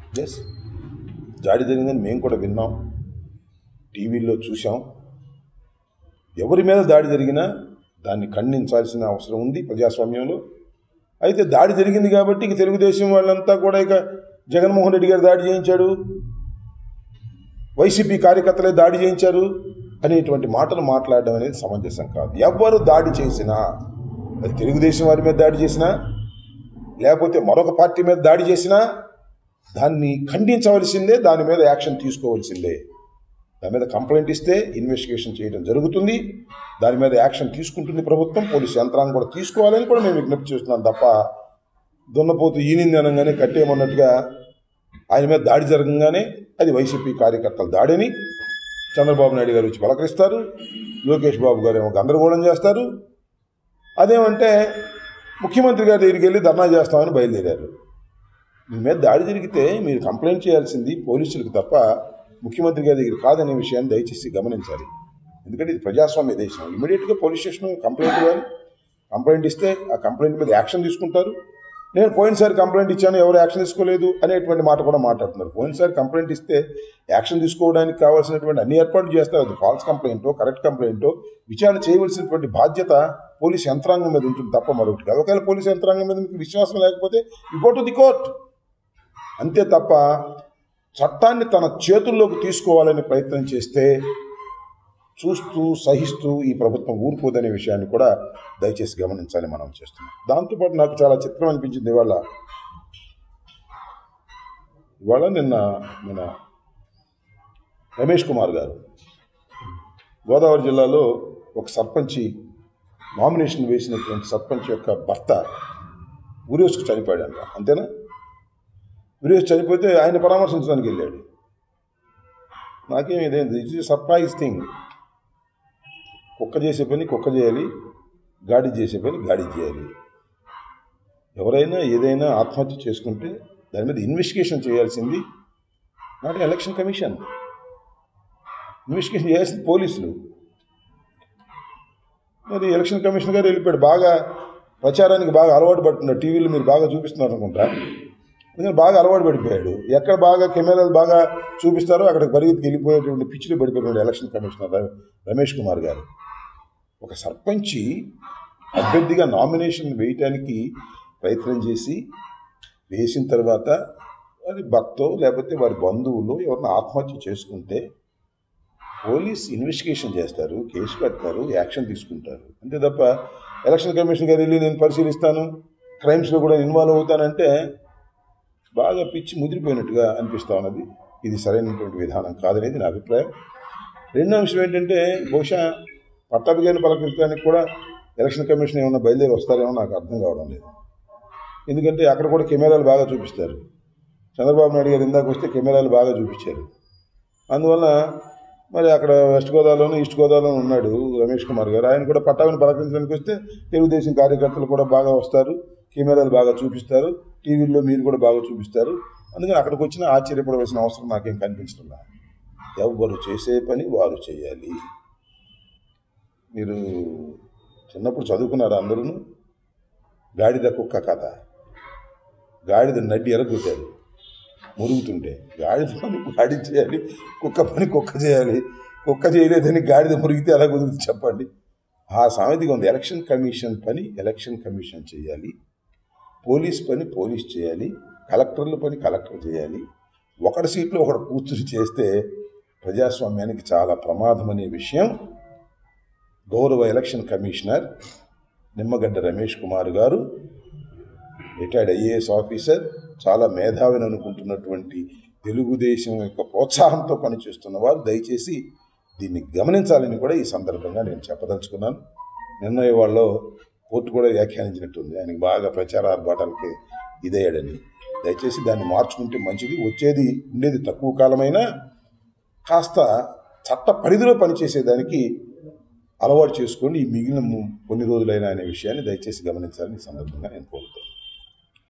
Yes దాడి జరిగిందని మేము కూడా విన్నాం టీవీల్లో చూసాం ఎవరి మీద దాడి జరిగినా దాన్ని ఖండించాల్సిన అవసరం ఉంది ప్రజాస్వామ్యంలో అయితే దాడి జరిగింది కాబట్టి ఇక తెలుగుదేశం వాళ్ళంతా కూడా ఇక జగన్మోహన్ రెడ్డి గారు దాడి చేయించాడు వైసీపీ కార్యకర్తలే దాడి చేయించారు అనేటువంటి మాటలు మాట్లాడడం అనేది సమంజసం కాదు ఎవ్వరు దాడి చేసినా అది తెలుగుదేశం వారి మీద దాడి చేసినా లేకపోతే మరొక పార్టీ మీద దాడి చేసినా దాన్ని ఖండించవలసిందే దాని మీద యాక్షన్ తీసుకోవాల్సిందే దాని మీద కంప్లైంట్ ఇస్తే ఇన్వెస్టిగేషన్ చేయడం జరుగుతుంది దాని మీద యాక్షన్ తీసుకుంటుంది ప్రభుత్వం పోలీసు యంత్రాంగం కూడా తీసుకోవాలని కూడా మేము విజ్ఞప్తి చేస్తున్నాం తప్ప దున్నపోతు ఈనింది అనగానే కట్టేయమన్నట్టుగా ఆయన మీద దాడి జరగంగానే అది వైసీపీ కార్యకర్తల దాడిని చంద్రబాబు నాయుడు గారు వచ్చి పలకరిస్తారు లోకేష్ బాబు గారు ఏమో గందరగోళం చేస్తారు అదేమంటే ముఖ్యమంత్రి గారి దగ్గరికి వెళ్ళి ధర్నా చేస్తామని బయలుదేరారు మీ మీద దాడి జరిగితే మీరు కంప్లైంట్ చేయాల్సింది పోలీసులకు తప్ప ముఖ్యమంత్రి గారి దగ్గర కాదనే విషయాన్ని దయచేసి గమనించాలి ఎందుకంటే ఇది ప్రజాస్వామ్య దేశం ఇమీడియట్గా పోలీస్ స్టేషన్ కంప్లైంట్ ఇవ్వాలి కంప్లైంట్ ఇస్తే ఆ కంప్లైంట్ మీద యాక్షన్ తీసుకుంటారు నేను పోయినసారి కంప్లైంట్ ఇచ్చాను ఎవరు యాక్షన్ తీసుకోలేదు అనేటువంటి మాట కూడా మాట్లాడుతున్నారు పోయినసారి కంప్లైంట్ ఇస్తే యాక్షన్ తీసుకోవడానికి కావాల్సినటువంటి అన్ని ఏర్పాట్లు చేస్తారు అది ఫాల్స్ కంప్లైంటో కరెక్ట్ కంప్లైంటో విచారణ చేయవలసినటువంటి బాధ్యత పోలీస్ యంత్రాంగం మీద ఉంటుంది తప్ప మరొకటి కాదు ఒకవేళ పోలీస్ యంత్రాంగం మీద మీకు విశ్వాసం లేకపోతే you go to the court అంతే తప్ప చట్టాన్ని తన చేతుల్లోకి తీసుకోవాలని ప్రయత్నం చేస్తే చూస్తూ సహిస్తూ ఈ ప్రభుత్వం ఊరుకోదనే విషయాన్ని కూడా దయచేసి గమనించాలి మనం చేస్తున్నాం దాంతోపాటు నాకు చాలా చిత్రం అనిపించింది ఇవాళ ఇవాళ నిన్న మన రమేష్ కుమార్ గారు గోదావరి జిల్లాలో ఒక సర్పంచి నామినేషన్ వేసినటువంటి సర్పంచ్ యొక్క భర్త ఉరేసుకు చనిపోయాడంట అంతేనా ఉరేసు చనిపోతే ఆయన పరామర్శించడానికి వెళ్ళాడు నాకేం ఇదేంటి ఇట్ ఇస్ సర్ప్రైజ్ థింగ్ కుక్క చేసే పని కుక్క చేయాలి గాడి చేసే పని గాడి చేయాలి ఎవరైనా ఏదైనా ఆత్మహత్య చేసుకుంటే దాని మీద ఇన్వెస్టిగేషన్ చేయాల్సింది నాట్ ఎలక్షన్ కమిషన్ ఇన్వెస్టిగేషన్ చేయాల్సింది పోలీసులు మరి ఎలక్షన్ కమిషన్ గారు వెళ్ళిపోయాడు బాగా ప్రచారానికి బాగా అలవాటు పడుతున్నాడు టీవీలో మీరు బాగా చూపిస్తున్నారు అనుకుంటా అందుకని బాగా అలవాటు పడిపోయాడు ఎక్కడ బాగా కెమెరాలు బాగా చూపిస్తారో అక్కడ పరిగెత్తికి వెళ్ళిపోయేటువంటి పిచ్చిలో పడిపోయినాడు ఎలక్షన్ కమిషనర్ ర- రమేష్ కుమార్ గారు ఒక సర్పంచి అభ్యర్థిగా నామినేషన్ వేయటానికి ప్రయత్నం చేసి వేసిన తర్వాత వారి భర్తో లేకపోతే వారి బంధువులు ఎవరిని ఆత్మహత్య చేసుకుంటే పోలీస్ ఇన్వెస్టిగేషన్ చేస్తారు కేసు పెడతారు యాక్షన్ తీసుకుంటారు అంతే తప్ప ఎలక్షన్ కమిషన్ గారు వెళ్ళి నేను పరిశీలిస్తాను క్రైమ్స్లో కూడా ఇన్వాల్వ్ అవుతానంటే బాగా పిచ్చి ముదిరిపోయినట్టుగా అనిపిస్తా ఉన్నది ఇది సరైనటువంటి విధానం కాదనేది నా అభిప్రాయం రెండో అంశం ఏంటంటే బహుశా పట్టాభిగారిని పలకరించడానికి కూడా ఎలక్షన్ కమిషన్ ఏమైనా బయలుదేరి వస్తారేమో నాకు అర్థం కావడం లేదు ఎందుకంటే అక్కడ కూడా కెమెరాలు బాగా చూపిస్తారు చంద్రబాబు నాయుడు గారు ఇందాక వస్తే కెమెరాలు బాగా చూపించారు అందువల్ల మరి అక్కడ వెస్ట్ గోదావరిలోను ఈస్ట్ గోదావరిలోనూ ఉన్నాడు రమేష్ కుమార్ గారు ఆయన కూడా పట్టాభిని పలకరించడానికి వస్తే తెలుగుదేశం కార్యకర్తలు కూడా బాగా వస్తారు కెమెరాలు బాగా చూపిస్తారు టీవీల్లో మీరు కూడా బాగా చూపిస్తారు అందుకని అక్కడికి వచ్చిన ఆశ్చర్యపడవలసిన అవసరం నాకేం కనిపించడం లేదు. ఎవ్వరు చేసే పని వారు చేయాలి మీరు చిన్నప్పుడు చదువుకున్నారు అందరూ గాడిద కుక్క కథ గాడిద నడ్డి ఎరగొట్టారు మురుగుతుంటే గాడిద పని గాడి చేయాలి కుక్క పని కుక్క చేయాలి కుక్క చేయలేదని గాడిద మురిగితే ఎలా కుదురుతుంది చెప్పండి ఆ సామెతగా ఉంది ఎలక్షన్ కమిషన్ పని ఎలక్షన్ కమిషన్ చేయాలి పోలీస్ పని పోలీస్ చేయాలి కలెక్టర్ల పని కలెక్టర్ చేయాలి ఒకటి సీట్లో ఒకటి కూర్చుని చేస్తే ప్రజాస్వామ్యానికి చాలా ప్రమాదం అనే విషయం గౌరవ ఎలక్షన్ కమిషనర్ నిమ్మగడ్డ రమేష్ కుమార్ గారు రిటైర్డ్ ఐఏఎస్ ఆఫీసర్ చాలా మేధావిని అనుకుంటున్నటువంటి తెలుగుదేశం యొక్క ప్రోత్సాహంతో పనిచేస్తున్న వారు దయచేసి దీన్ని గమనించాలని కూడా ఈ సందర్భంగా నేను చెప్పదలుచుకున్నాను నిన్న ఇవాళ కోర్టు కూడా వ్యాఖ్యానించినట్టుంది ఆయనకి బాగా ప్రచార ఆర్భాటాలకి ఇదయ్యాడని దయచేసి దాన్ని మార్చుకుంటే మంచిది వచ్చేది ఉండేది తక్కువ కాలమైనా కాస్త చట్ట పరిధిలో పనిచేసేదానికి అలవాటు చేసుకోండి ఈ మిగిలిన ము- కొన్ని రోజులైనా అనే విషయాన్ని దయచేసి గమనించాలని ఈ సందర్భంగా నేను కోరుతున్నాను